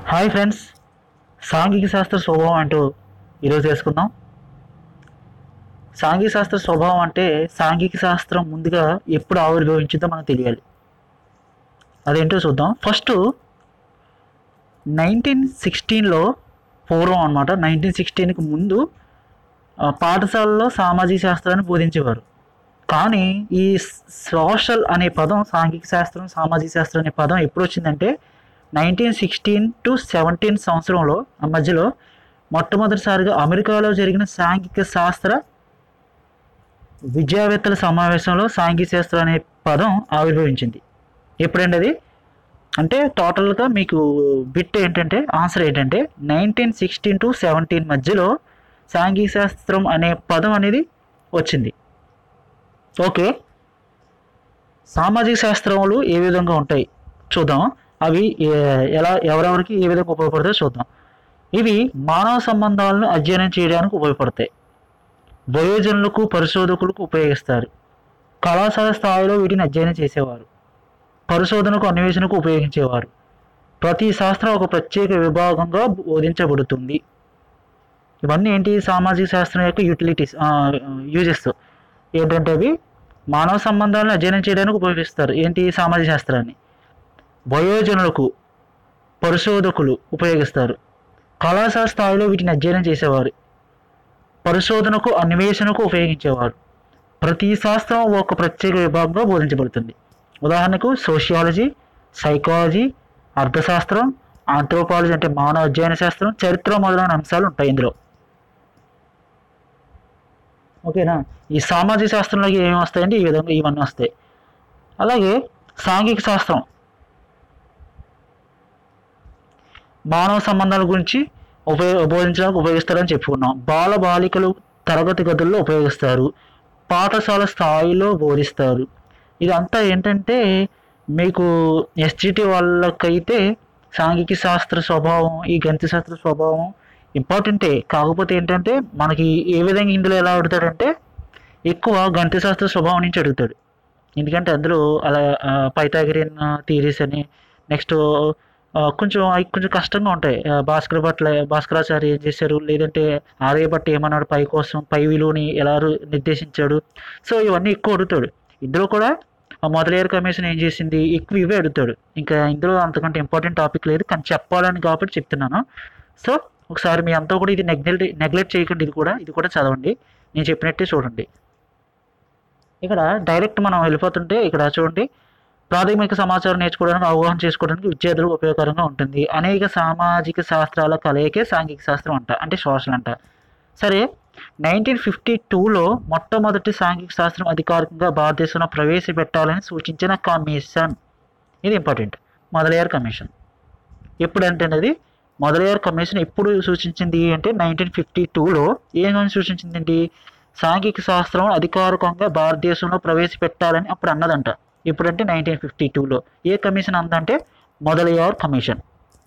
hi friends సాంఘిక శాస్త్ర స్వభావం అంటూ ఈరోజు చేసుకుందాం సాంఘిక శాస్త్ర స్వభావం అంటే సాంఘిక శాస్త్రం ముందుగా ఎప్పుడు ఆవిర్భవించిందో మనకు తెలియాలి అదేంటో చూద్దాం ఫస్ట్ నైన్టీన్ సిక్స్టీన్లో పూర్వం అనమాట నైన్టీన్ సిక్స్టీన్కి ముందు ఆ, పాఠశాలలో సామాజిక శాస్త్రాన్ని బోధించేవారు కానీ ఈ సోషల్ అనే పదం సాంఘిక శాస్త్రం సామాజిక శాస్త్రం అనే పదం ఎప్పుడు వచ్చిందంటే నైన్టీన్ సిక్స్టీన్ టు సెవెంటీన్ సంవత్సరంలో ఆ మధ్యలో మొట్టమొదటిసారిగా అమెరికాలో జరిగిన సాంఘిక శాస్త్ర విద్యావేత్తల సమావేశంలో సాంఘిక శాస్త్రం అనే పదం ఆవిర్భవించింది ఎప్పుడండి అది అంటే టోటల్గా మీకు బిట్ ఏంటంటే ఆన్సర్ ఏంటంటే నైన్టీన్ సిక్స్టీన్ టు సెవెంటీన్ మధ్యలో సాంఘిక శాస్త్రం అనే పదం అనేది వచ్చింది ఓకే సామాజిక శాస్త్రములు ఏ విధంగా ఉంటాయి చూద్దాం అవి ఏ- ఎలా ఎవరెవరికి ఏ విధంగా ఉపయోగపడతాయో చూద్దాం ఇవి మానవ సంబంధాలను అధ్యయనం చేయడానికి ఉపయోగపడతాయి వయోజనులకు పరిశోధకులకు ఉపయోగిస్తారు కళాశాల స్థాయిలో వీటిని అధ్యయనం చేసేవారు పరిశోధనకు అన్వేషణకు ఉపయోగించేవారు ప్రతి శాస్త్రం ఒక ప్రత్యేక విభాగంగా బోధించబడుతుంది ఇవన్నీ ఏంటి సామాజిక శాస్త్రం యొక్క యూటిలిటీస్ యూజెస్ ఏంటంటే అవి మానవ సంబంధాలను అధ్యయనం చేయడానికి ఉపయోగిస్తారు ఏంటి సామాజిక శాస్త్రాన్ని వయోజనులకు పరిశోధకులు ఉపయోగిస్తారు కళాశాల స్థాయిలో వీటిని అధ్యయనం చేసేవారు పరిశోధనకు అన్వేషణకు ఉపయోగించేవారు ప్రతి శాస్త్రం ఒక ప్రత్యేక విభాగంగా బోధించబడుతుంది ఉదాహరణకు సోషియాలజీ సైకాలజీ అర్థశాస్త్రం ఆంథ్రోపాలజీ అంటే మానవ అధ్యయన శాస్త్రం చరిత్ర మొదలైన అంశాలు ఉంటాయి ఇందులో ఓకేనా ఈ సామాజిక శాస్త్రంలోకి ఏమి వస్తాయంటే ఈ విధంగా ఇవన్నీ వస్తాయి అలాగే సాంఘిక శాస్త్రం మానవ సంబంధాల గురించి ఉపయోగ బోధించడానికి ఉపయోగిస్తారని చెప్పుకున్నాం బాల బాలికలు తరగతి గదుల్లో ఉపయోగిస్తారు పాఠశాల స్థాయిలో బోధిస్తారు ఇదంతా ఏంటంటే మీకు ఎస్జిటి వాళ్ళకైతే సాంఘిక శాస్త్ర స్వభావం ఈ గణిత శాస్త్ర స్వభావం ఇంపార్టెంటే కాకపోతే ఏంటంటే మనకి ఏ విధంగా ఇందులో ఎలా అడుగుతాడంటే ఎక్కువ గణిత శాస్త్ర స్వభావం నుంచి అడుగుతాడు ఎందుకంటే అందులో అలా పైథాగరియన్ థీరీస్ అని నెక్స్ట్ కొంచెం అవి కొంచెం కష్టంగా ఉంటాయి ఆ, భాస్కర్ భట్ల భాస్కరాచార్య ఏం చేశారు లేదంటే ఆర్యభట్ట ఏమన్నాడు పై కోసం పై విలువని ఎలా రు- నిర్దేశించాడు సో ఇవన్నీ ఎక్కువ అడుగుతాడు ఇందులో కూడా ఆ మొదలయ్యారు కమిషన్ ఏం చేసింది ఎక్కువ ఇవే అడుగుతాడు ఇంకా ఇందులో అంతకంటే ఇంపార్టెంట్ టాపిక్ లేదు కానీ చెప్పాలని కాబట్టి చెప్తున్నాను సో ఒకసారి మీ అంతా కూడా ఇది నెగ్లెక్ట్ నెగ్లెక్ట్ చేయకండి ఇది కూడా ఇది కూడా చదవండి నేను చెప్పినట్టే చూడండి ఇక్కడ డైరెక్ట్ మనం వెళ్ళిపోతుంటే ఇక్కడ చూడండి ప్రాథమిక సమాచారం నేర్చుకోవడానికి అవగాహన చేసుకోవడానికి విద్యార్థులకు ఉపయోగకరంగా ఉంటుంది అనేక సామాజిక శాస్త్రాల కలయికే సాంఘిక శాస్త్రం అంట అంటే సోషల్ అంట సరే నైన్టీన్ ఫిఫ్టీ టూలో మొట్టమొదటి సాంఘిక శాస్త్రం అధికారికంగా భారతదేశంలో ప్రవేశపెట్టాలని సూచించిన కమిషన్ ఇది ఇంపార్టెంట్ మొదలయ్యారు కమిషన్ ఎప్పుడంటే అది మొదలయ్యారు కమిషన్ ఎప్పుడు సూచించింది అంటే నైన్టీన్ ఫిఫ్టీ టూలో ఏమని సూచించిందండి సాంఘిక శాస్త్రం అధికారికంగా భారతదేశంలో ప్రవేశపెట్టాలని అప్పుడు అన్నదంట ఇప్పుడంటే నైన్టీన్ ఫిఫ్టీ టూలో ఏ కమిషన్ అందంటే మొదలయ్యారు కమిషన్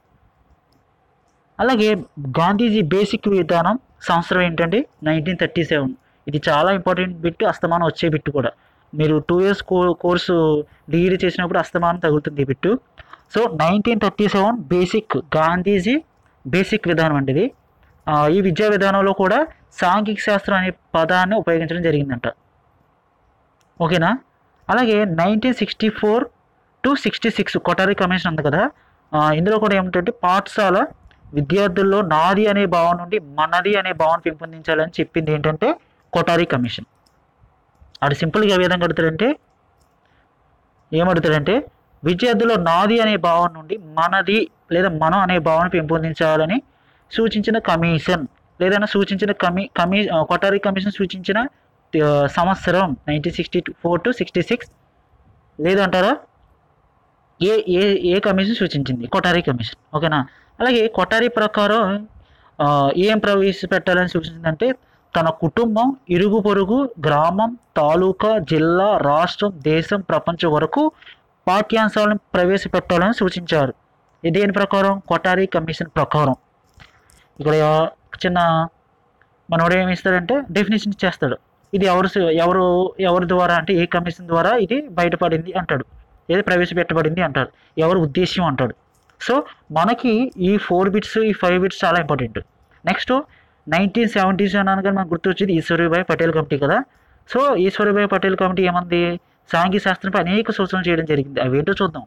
అలాగే గాంధీజీ బేసిక్ విధానం సంవత్సరం ఏంటంటే నైన్టీన్ థర్టీ సెవెన్ ఇది చాలా ఇంపార్టెంట్ బిట్ అస్తమానం వచ్చే బిట్ కూడా మీరు టూ ఇయర్స్ కో కోర్సు డిగ్రీ చేసినప్పుడు అస్తమానం తగులుతుంది ఈ bit so nineteen thirty seven basic Gandhiji basic విధానం అండి ఇది ఆ, ఈ విద్యా విధానంలో కూడా సాంఘిక శాస్త్రం అనే పదాన్ని ఉపయోగించడం జరిగిందంట ఓకేనా అలాగే nineteen sixty four to sixty six Kothari commission ఉంది కదా ఆ, ఇందులో కూడా ఏమిటంటే పాఠశాల విద్యార్థుల్లో నాది అనే భావం నుండి మనది అనే భావన పెంపొందించాలని చెప్పింది ఏంటంటే కొటారి కమిషన్ అది సింపుల్గా ఏ విధంగా అడుగుతాడంటే ఏమడుగుతాడంటే విద్యార్థుల్లో నాది అనే భావం నుండి మనది లేదా మనం అనే భావన పెంపొందించాలని సూచించిన కమిషన్ లేదన్నా సూచించిన కమి కమి ఆ, కొటారి కమిషన్ సూచించిన ఆ, సంవత్సరం nineteen sixty four to sixty six లేదంటారా ఏ ఏ ఏ కమిషన్ సూచించింది కొటారి కమిషన్ ఓకేనా అలాగే కొటారి ప్రకారం ఆ, ఏం ప్రవేశపెట్టాలని సూచించిందంటే తన కుటుంబం ఇరుగు పొరుగు గ్రామం తాలూకా జిల్లా రాష్ట్రం దేశం ప్రపంచం వరకు పాఠ్యాంశాలను ప్రవేశపెట్టాలని సూచించారు ఇది దేని ప్రకారం కొటారి కమిషన్ ప్రకారం ఇక్కడ చిన్న మనోడు ఏమి ఇస్తాడంటే డెఫినేషన్ చేస్తాడు ఇది ఎవరు సు- ఎవరు ఎవరి ద్వారా అంటే ఏ కమిషన్ ద్వారా ఇది బయటపడింది అంటాడు ఏది ప్రవేశపెట్టబడింది అంటారు ఎవరు ఉద్దేశ్యం అంటాడు సో మనకి ఈ ఫోర్ బిట్స్ ఈ ఫైవ్ బిట్స్ చాలా ఇంపార్టెంట్ నెక్స్ట్ నైన్టీన్ సెవెంటీస్ అన్నాను కానీ మనకు గుర్తొచ్చేది ఈశ్వరీభాయ్ పటేల్ కమిటీ కదా సో ఈశ్వరీభాయ్ పటేల్ కమిటీ ఏమంది సాంఘిక శాస్త్రంపై అనేక సూచనలు చేయడం జరిగింది అవి ఏంటో చూద్దాం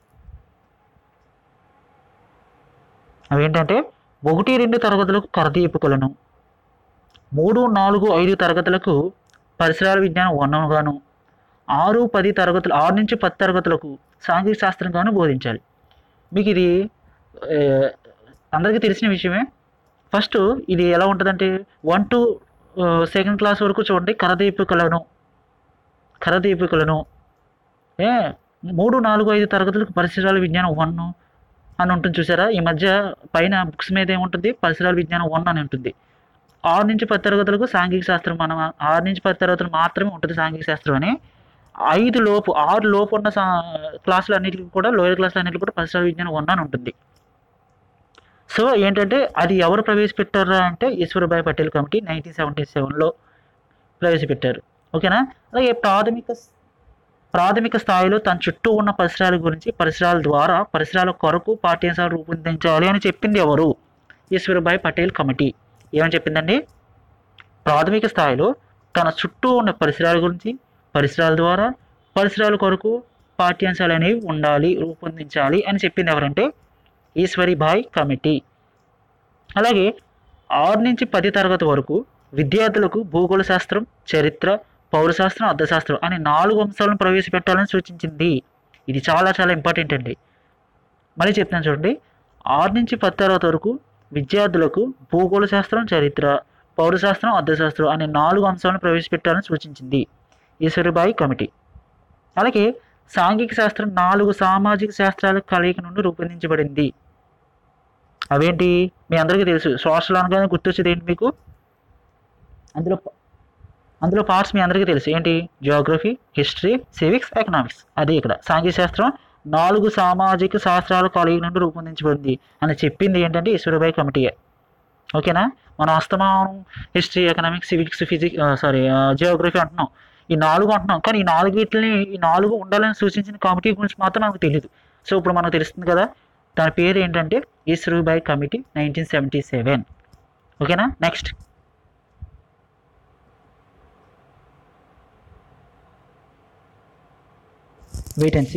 అవేంటంటే ఒకటి రెండు తరగతులకు కరదీపికలను మూడు నాలుగు ఐదు తరగతులకు పరిసరాల విజ్ఞానం వనగాను ఆరు పది తరగతులు ఆరు నుంచి పది తరగతులకు సాంఘిక శాస్త్రంగాను బోధించాలి మీకు ఇది ఏ, అందరికీ తెలిసిన విషయమే ఫస్ట్ ఇది ఎలా ఉంటుందంటే వన్ టు సెకండ్ క్లాస్ వరకు చూడండి కరదీపికలను కరదీపికలను ఏ మూడు నాలుగు ఐదు తరగతులకు పరిసరాల విజ్ఞానం వన్ అని ఉంటుంది చూసారా ఈ మధ్య పైన బుక్స్ మీద ఏముంటుంది పరిసరాల విజ్ఞానం వన్ అని ఉంటుంది ఆరు నుంచి పది తరగతులకు సాంఘిక శాస్త్రం మనం ఆరు నుంచి పది తరగతులు మాత్రమే ఉంటుంది సాంఘిక శాస్త్రం అని ఐదు లోపు ఆరు లోపు ఉన్న సా క్లాసులు అన్నిటికీ కూడా లోయర్ క్లాసులు అన్నిటికీ కూడా పరిసరాల విజ్ఞానం వన్ అని ఉంటుంది సో ఏంటంటే అది ఎవరు ప్రవేశపెట్టారా అంటే Ishwarbhai Patel committee nineteen seventy సెవెన్లో ప్రవేశపెట్టారు ఓకేనా అలాగే ప్రాథమిక ప్రాథమిక స్థాయిలో తన చుట్టూ ఉన్న పరిసరాల గురించి పరిసరాల ద్వారా పరిసరాల కొరకు పాఠ్యాంశాలు రూపొందించాలి అని చెప్పింది ఎవరు ఈశ్వరభాయ్ పటేల్ కమిటీ ఏమని చెప్పిందండి ప్రాథమిక స్థాయిలో తన చుట్టూ ఉన్న పరిసరాల గురించి పరిసరాల ద్వారా పరిసరాల కొరకు పాఠ్యాంశాలు అనేవి ఉండాలి రూపొందించాలి అని చెప్పింది ఎవరంటే ఈశ్వరిభాయ్ కమిటీ అలాగే ఆరు నుంచి పది తరగతి వరకు విద్యార్థులకు భూగోళ శాస్త్రం చరిత్ర పౌరశాస్త్రం అర్థశాస్త్రం అనే నాలుగు అంశాలను ప్రవేశపెట్టాలని సూచించింది ఇది చాలా చాలా ఇంపార్టెంట్ అండి మళ్ళీ చెప్తాను చూడండి ఆరు నుంచి పది తరగతి వరకు విద్యార్థులకు భూగోళ శాస్త్రం చరిత్ర పౌరశాస్త్రం అర్థశాస్త్రం అనే నాలుగు అంశాలను ప్రవేశపెట్టాలని సూచించింది ఈశ్వరిబాయి కమిటీ అలాగే సాంఘిక శాస్త్రం నాలుగు సామాజిక శాస్త్రాల కలయిక నుండి రూపొందించబడింది అవేంటి మీ అందరికీ తెలుసు సోషల్ అనగానే గుర్తొచ్చేది ఏంటి మీకు అందులో అందులో పార్ట్స్ మీ అందరికీ తెలుసు ఏంటి జియోగ్రఫీ హిస్టరీ సివిక్స్ ఎకనామిక్స్ అదే ఇక్కడ సాంఘిక శాస్త్రం నాలుగు సామాజిక శాస్త్రాల కలయిక నుండి రూపొందించబడింది అని చెప్పింది ఏంటంటే ఈశ్వరబాయి కమిటీయే ఓకేనా మనం అస్తమానం history economics civics physics sorry geography అంటున్నాం ఈ నాలుగు అంటున్నాం కానీ ఈ నాలుగు వీటిని ఈ నాలుగు ఉండాలని సూచించిన కమిటీ గురించి మాత్రం మనకు తెలియదు సో ఇప్పుడు మనకు తెలుస్తుంది కదా దాని పేరు ఏంటంటే Ishwarbhai committee nineteen seventy seven ఓకేనా next wait and see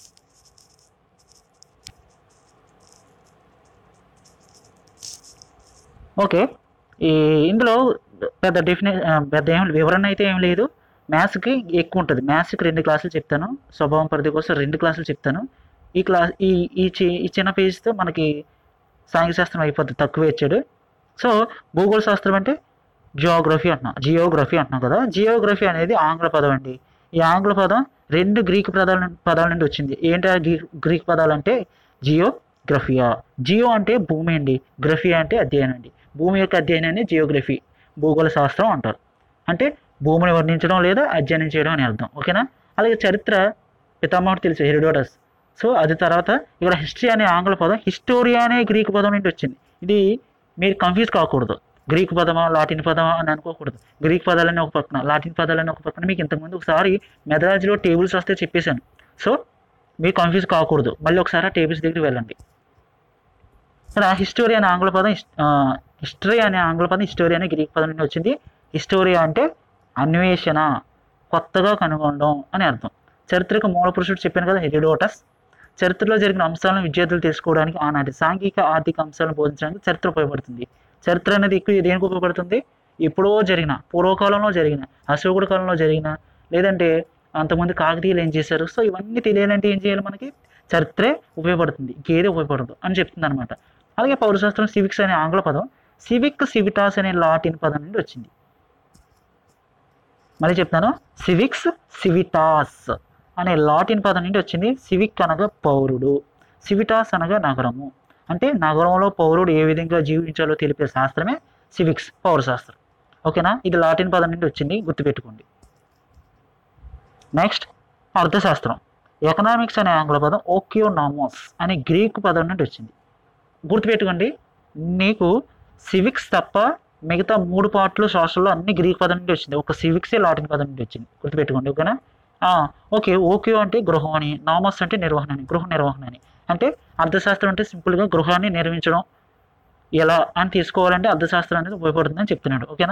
okay ఈ ఇందులో పెద్ద డెఫినే పెద్ద ఏం వివరణ అయితే ఏం లేదు మ్యాథ్స్కి ఎక్కువ ఉంటుంది మ్యాథ్స్కి రెండు క్లాసులు చెప్తాను స్వభావం పరిధి కోసం రెండు క్లాసులు చెప్తాను ఈ క్లాస్ ఈ ఈ చి ఈ చిన్న పేజ్తో మనకి సాంఘిక శాస్త్రం అయిపోద్ది తక్కువ ఇచ్చాడు సో భూగోళ శాస్త్రం అంటే జియోగ్రఫీ అంటున్నాం జియోగ్రఫీ అంటున్నాం కదా జియోగ్రఫీ అనేది ఆంగ్ల పదం అండి ఈ ఆంగ్ల పదం రెండు గ్రీక్ పదాల నుండి- పదాల నుండి వచ్చింది ఏంటి ఆ గ్రీ- గ్రీక్ పదాలు అంటే జియోగ్రఫియా జియో అంటే భూమి అండి గ్రఫియా అంటే అధ్యయనం అండి భూమి యొక్క అధ్యయనాన్ని జియోగ్రఫీ భూగోళ శాస్త్రం అంటారు అంటే భూమిని వర్ణించడం లేదా అధ్యయనం చేయడం అని అర్థం ఓకేనా అలాగే చరిత్ర పితామహుడు తెలుసు హెరిడోటస్ సో అది తర్వాత ఇక్కడ హిస్టరీ అనే ఆంగ్ల పదం హిస్టోరియా అనే గ్రీక్ పదం నుండి వచ్చింది ఇది మీరు కన్ఫ్యూజ్ కాకూడదు గ్రీక్ పదమా లాటిన్ పదమా అని అనుకోకూడదు గ్రీక్ పదాలని ఒక పక్కన లాటిన్ పదాలని ఒక పక్కన మీకు ఇంతకుముందు ఒకసారి మెథడాలజీలో టేబుల్స్ వస్తే చెప్పేశాను సో మీరు కన్ఫ్యూజ్ కాకూడదు మళ్ళీ ఒకసారి ఆ టేబుల్స్ దగ్గరికి వెళ్ళండి ఇక్కడ హిస్టోరీ అనే ఆంగ్ల పదం హిస్టరీ అనే ఆంగ్ల పదం హిస్టోరీ అనే గ్రీక్ పదం నుండి వచ్చింది హిస్టోరియా అంటే అన్వేషణ కొత్తగా కనుగొనడం అని అర్థం చరిత్రకు మూల పురుషుడు చెప్పాను కదా హెరిడోటస్ చరిత్రలో జరిగిన అంశాలను విద్యార్థులు తెలుసుకోవడానికి ఆనాటి సాంఘిక ఆర్థిక అంశాలను బోధించడానికి చరిత్ర ఉపయోగపడుతుంది చరిత్ర అనేది ఎక్కువ దేనికి ఉపయోగపడుతుంది ఎప్పుడో జరిగిన పూర్వకాలంలో జరిగిన అశోకుడి కాలంలో జరిగిన లేదంటే అంతమంది కాకతీయులు ఏం చేశారు సో ఇవన్నీ తెలియాలంటే ఏం చేయాలి మనకి చరిత్రే ఉపయోగపడుతుంది ఇంకేది ఉపయోగపడదు అని చెప్తుంది అనమాట అలాగే పౌరశాస్త్రం సివిక్స్ అనే ఆంగ్ల పదం సివిక్ సివిటాస్ అనే లాటిన్ పదం నుండి వచ్చింది మళ్ళీ చెప్తాను సివిక్స్ సివిటాస్ అనే లాటిన్ పదం నుండి వచ్చింది సివిక్ అనగా పౌరుడు సివిటాస్ అనగా నగరము అంటే నగరంలో పౌరుడు ఏ విధంగా జీవించాలో తెలిపే శాస్త్రమే సివిక్స్ పౌరశాస్త్రం ఓకేనా ఇది లాటిన్ పదం నుండి వచ్చింది గుర్తుపెట్టుకోండి నెక్స్ట్ అర్థశాస్త్రం ఎకనామిక్స్ అనే ఆంగ్ల పదం ఓకియోనామోస్ అనే గ్రీకు పదం నుండి వచ్చింది గుర్తుపెట్టుకోండి నీకు సివిక్స్ తప్ప మిగతా మూడు పార్ట్లు సోషల్లో అన్ని గ్రీక్ పదం నుండి వచ్చింది ఒక సివిక్సే లాటిన్ పదం నుండి వచ్చింది గుర్తుపెట్టుకోండి ఓకేనా ఆ, ఓకే ఓకే అంటే గృహం అని నామస్ అంటే నిర్వహణ అని గృహ నిర్వహణ అని అంటే అర్థశాస్త్రం అంటే సింపుల్గా గృహాన్ని నిర్మించడం ఎలా అని తీసుకోవాలంటే అర్థశాస్త్రం అనేది ఉపయోగపడుతుందని చెప్తున్నాడు ఓకేనా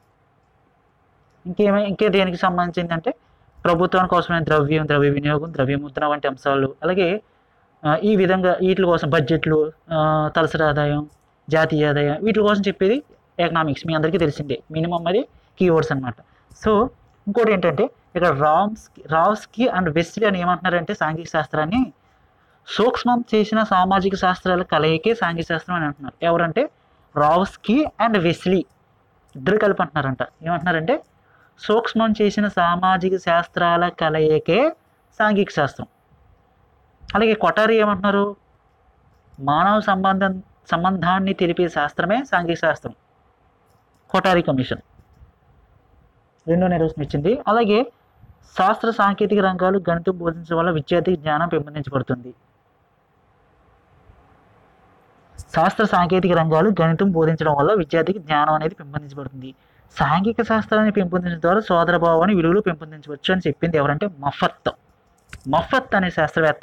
ఇంకేమై ఇంకే దేనికి సంబంధించింది అంటే ప్రభుత్వానికి అవసరమైన ద్రవ్యం ద్రవ్య వినియోగం ద్రవ్య ముద్రణ వంటి అంశాలు అలాగే ఆ, ఈ విధంగా వీటి కోసం బడ్జెట్లు ఆ, తలసరి ఆదాయం జాతీయ ఆదాయం వీటి కోసం చెప్పేది ఎకనామిక్స్ మీ అందరికీ తెలిసిందే మినిమం అది కీవర్డ్స్ అనమాట సో ఇంకోటి ఏంటంటే ఇక్కడ రామ్స్కి రావ్స్కి అండ్ వెస్లీ అని ఏమంటున్నారంటే సాంఘిక శాస్త్రాన్ని సూక్ష్మం చేసిన సామాజిక శాస్త్రాల కలయికే సాంఘిక శాస్త్రం అని అంటున్నారు ఎవరంటే రావ్స్కి అండ్ వెస్లీ ఇద్దరు కలిపి అంటున్నారంట ఏమంటున్నారంటే సూక్ష్మం చేసిన సామాజిక శాస్త్రాల కలయికే సాంఘిక శాస్త్రం అలాగే కొటారి ఏమంటున్నారు మానవ సంబంధం సంబంధాన్ని తెలిపే శాస్త్రమే సాంఘిక శాస్త్రం కొటారి కమిషన్ రెండో నిర్వచనం ఇచ్చింది అలాగే శాస్త్ర సాంకేతిక రంగాలు గణితం బోధించడం వల్ల విద్యార్థి జ్ఞానం పెంపొందించబడుతుంది శాస్త్ర సాంకేతిక రంగాలు గణితం బోధించడం వల్ల విద్యార్థికి జ్ఞానం అనేది పెంపొందించబడుతుంది సాంఘిక శాస్త్రాన్ని పెంపొందించడం ద్వారా సోదర భావాన్ని విలువలు పెంపొందించవచ్చు అని చెప్పింది ఎవరంటే మఫత్ మఫత్ అనే శాస్త్రవేత్త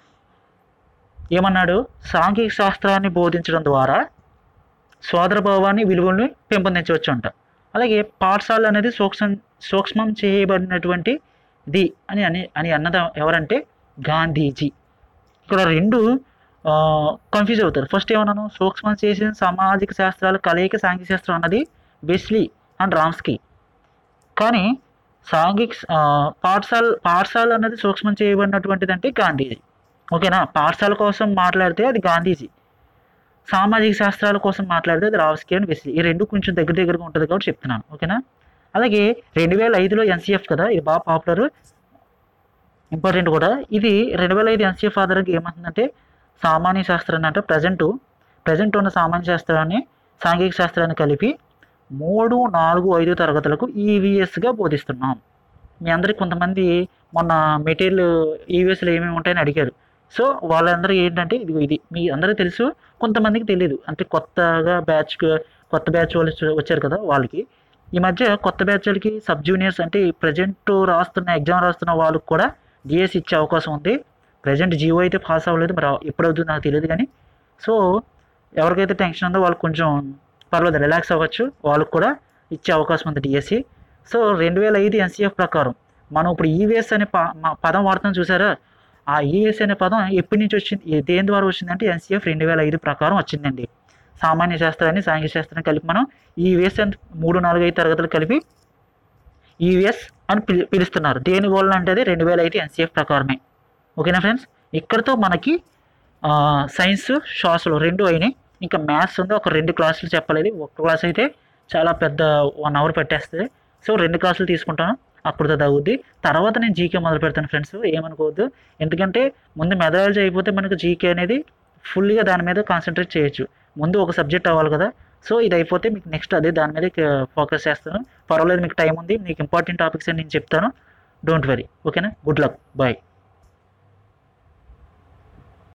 ఏమన్నాడు సాంఘిక శాస్త్రాన్ని బోధించడం ద్వారా సోదర భావాన్ని విలువల్ని పెంపొందించవచ్చు అంట అలాగే పాఠశాల అనేది సూక్ష్మం సూక్ష్మం చేయబడినటువంటి ది అని అని అని అన్నది ఎవరంటే గాంధీజీ ఇక్కడ రెండు కన్ఫ్యూజ్ అవుతారు ఫస్ట్ ఏమన్నాను సూక్ష్మం చేసిన సామాజిక శాస్త్రాలు కలయిక సాంఘిక శాస్త్రం అన్నది బెస్లీ అండ్ రామ్స్కి కానీ సాంఘిక ఆ, పాఠశాల పాఠశాల అన్నది సూక్ష్మం చేయబడినటువంటిది అంటే గాంధీజీ ఓకేనా పాఠశాల కోసం మాట్లాడితే అది గాంధీజీ సామాజిక శాస్త్రాల కోసం మాట్లాడితే అది రావ్స్కి అండ్ వెస్లీ ఈ రెండు కొంచెం దగ్గర దగ్గరగా ఉంటుంది కాబట్టి చెప్తున్నాను ఓకేనా అలాగే రెండు వేల ఐదులో ఎన్సీఎఫ్ కదా ఇది బాగా పాపులర్ ఇంపార్టెంట్ కూడా ఇది రెండు వేల ఐదు ఎన్సీఎఫ్ ఆధారంగా ఏమంటుందంటే సామాన్య శాస్త్రాన్ని అంటే ప్రజెంట్ ప్రజెంట్ ఉన్న సామాన్య శాస్త్రాన్ని సాంఘిక శాస్త్రాన్ని కలిపి మూడు నాలుగు ఐదు తరగతులకు ఈవీఎస్గా బోధిస్తున్నాం మీ అందరికి కొంతమంది మొన్న మెటీరియల్ ఈవీఎస్లో ఏమేమి ఉంటాయని అడిగారు సో వాళ్ళందరూ ఏంటంటే ఇది ఇది మీ అందరికీ తెలుసు కొంతమందికి తెలియదు అంటే కొత్తగా బ్యాచ్ కొత్త బ్యాచ్ వాళ్ళు వచ్చి- వచ్చారు కదా వాళ్ళకి ఈ మధ్య కొత్త బ్యాచ్ వాళ్ళకి సబ్ జూనియర్స్ అంటే ప్రజెంట్ రాస్తున్న ఎగ్జామ్ రాస్తున్న వాళ్ళకి కూడా జిఎస్ ఇచ్చే అవకాశం ఉంది ప్రజెంట్ జియో అయితే పాస్ అవ్వలేదు మరి ఎప్పుడు అవుతుందో నాకు తెలియదు కానీ సో ఎవరికైతే టెన్షన్ ఉందో వాళ్ళకి కొంచెం పర్లేదు రిలాక్స్ అవ్వచ్చు వాళ్ళకి కూడా ఇచ్చే అవకాశం ఉంది డిఎస్సి సో రెండు వేల ఐదు ఎన్సీఎఫ్ ప్రకారం మనం ఇప్పుడు ఈవీఎస్ అనే ప మ- పదం వాడుతాం చూసారా ఆ ఈవీఎస్ అనే పదం ఎప్పటి నుంచి వచ్చింది ఏ- దేని ద్వారా వచ్చిందంటే ఎన్సీఎఫ్ రెండు వేల ఐదు ప్రకారం వచ్చిందండి సామాన్య శాస్త్రాన్ని సాంఘిక శాస్త్రాన్ని కలిపి మనం ఈవీఎస్ అని మూడు నాలుగు ఐదు తరగతులు కలిపి ఈవీఎస్ అని పిలి పిలుస్తున్నారు దేని వల్ల అంటే అది రెండు వేల ఐదు ఎన్సీఎఫ్ ప్రకారమే ఓకేనా ఫ్రెండ్స్ ఇక్కడతో మనకి ఆ, సైన్స్ సోషల్ రెండు అయినాయి ఇంకా మ్యాథ్స్ ఉంది ఒక రెండు క్లాసులు చెప్పలేదు ఒక క్లాస్ అయితే చాలా పెద్ద వన్ అవర్ పెట్టేస్తుంది సో రెండు క్లాసులు తీసుకుంటాను అప్పుడుతో తగ్గుద్ది తర్వాత నేను జీకే మొదలు పెడతాను ఫ్రెండ్స్ ఏమనుకోవద్దు ఎందుకంటే ముందు మెథడాలజీ అయిపోతే మనకు జీకే అనేది ఫుల్గా దాని మీద కాన్సన్ట్రేట్ చేయొచ్చు ముందు ఒక సబ్జెక్ట్ అవ్వాలి కదా సో ఇది అయిపోతే మీకు నెక్స్ట్ అదే దాని మీద ఫోకస్ చేస్తాను పర్వాలేదు మీకు టైం ఉంది మీకు ఇంపార్టెంట్ టాపిక్స్ అని నేను చెప్తాను డోంట్ వరీ ఓకేనా గుడ్ లక్ బాయ్